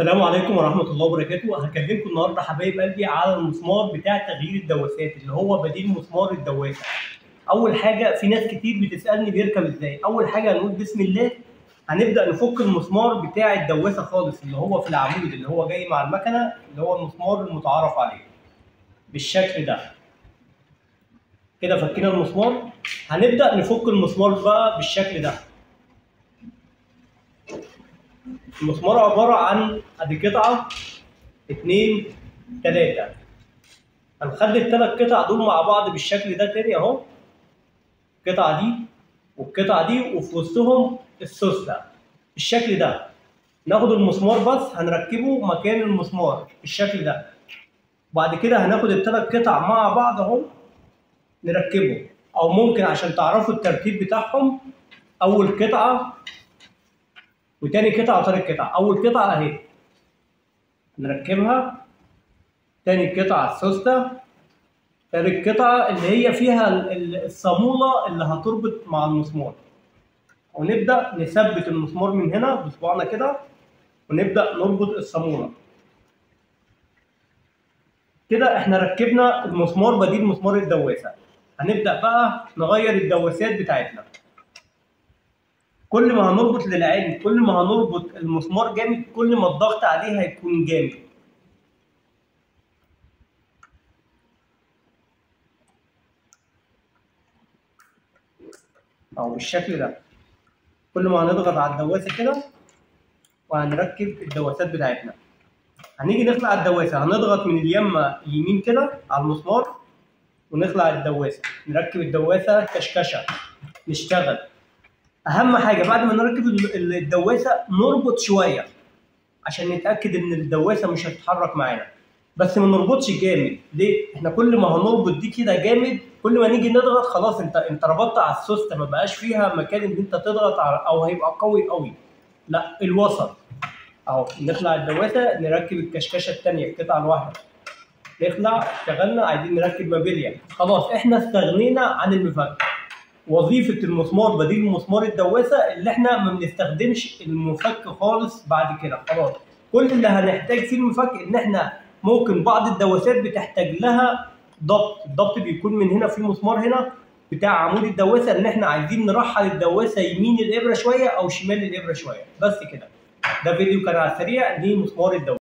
السلام عليكم ورحمة الله وبركاته، هكلمكم النهارده حبايب قلبي على المسمار بتاع تغيير الدواسات اللي هو بديل مسمار الدواسة. أول حاجة في ناس كتير بتسألني بيركب إزاي؟ أول حاجة هنقول بسم الله هنبدأ نفك المسمار بتاع الدواسة خالص اللي هو في العمود اللي هو جاي مع المكنة اللي هو المسمار المتعارف عليه. بالشكل ده. كده فكينا المسمار هنبدأ نفك المسمار بقى بالشكل ده. المسمار عبارة عن ادي قطعة اتنين تلاتة هنخلي التلات قطع دول مع بعض بالشكل ده تاني اهو القطعة دي والقطعة دي وفي وسطهم السوس ده بالشكل ده ناخد المسمار بس هنركبه مكان المسمار بالشكل ده وبعد كده هناخد التلات قطع مع بعض اهو نركبه او ممكن عشان تعرفوا الترتيب بتاعهم اول قطعة وتاني قطعة وتالت قطعة، أول قطعة أهي نركبها تاني قطعة السوستة تالت قطعة اللي هي فيها الصامولة اللي هتربط مع المسمار ونبدأ نثبت المسمار من هنا بصباعنا كده ونبدأ نربط الصامولة كده احنا ركبنا المسمار بديل مسمار الدواسة هنبدأ بقى نغير الدواسات بتاعتنا كل ما هنربط للعلم كل ما هنربط المسمار جامد كل ما الضغط عليه هيكون جامد او بالشكل ده كل ما هنضغط على الدواسه كده وهنركب الدواسات بتاعتنا هنيجي نخلع الدواسه هنضغط من اليمه يمين كده على المسمار ونخلع الدواسه نركب الدواسه كشكشه نشتغل اهم حاجه بعد ما نركب الدواسه نربط شويه عشان نتاكد ان الدواسه مش هتتحرك معانا بس ما نربطش جامد ليه احنا كل ما هنربط دي كده جامد كل ما نيجي نضغط خلاص انت انت ربطت على السوسته ما بقاش فيها مكان ان انت تضغط على او هيبقى قوي قوي لا الوسط اهو نخلع الدواسه نركب الكشكشه الثانيه القطعه الواحده نخلع اشتغلنا عايزين نركب مابيليا خلاص احنا استغنينا عن المفك وظيفه المسمار بديل مسمار الدواسه اللي احنا ما بنستخدمش المفك خالص بعد كده خلاص كل اللي هنحتاج فيه المفك ان احنا ممكن بعض الدواسات بتحتاج لها ضبط الضبط بيكون من هنا في مسمار هنا بتاع عمود الدواسه ان احنا عايزين نرحل الدواسه يمين الابره شويه او شمال الابره شويه بس كده ده فيديو كان على السريع لمسمار الدواسه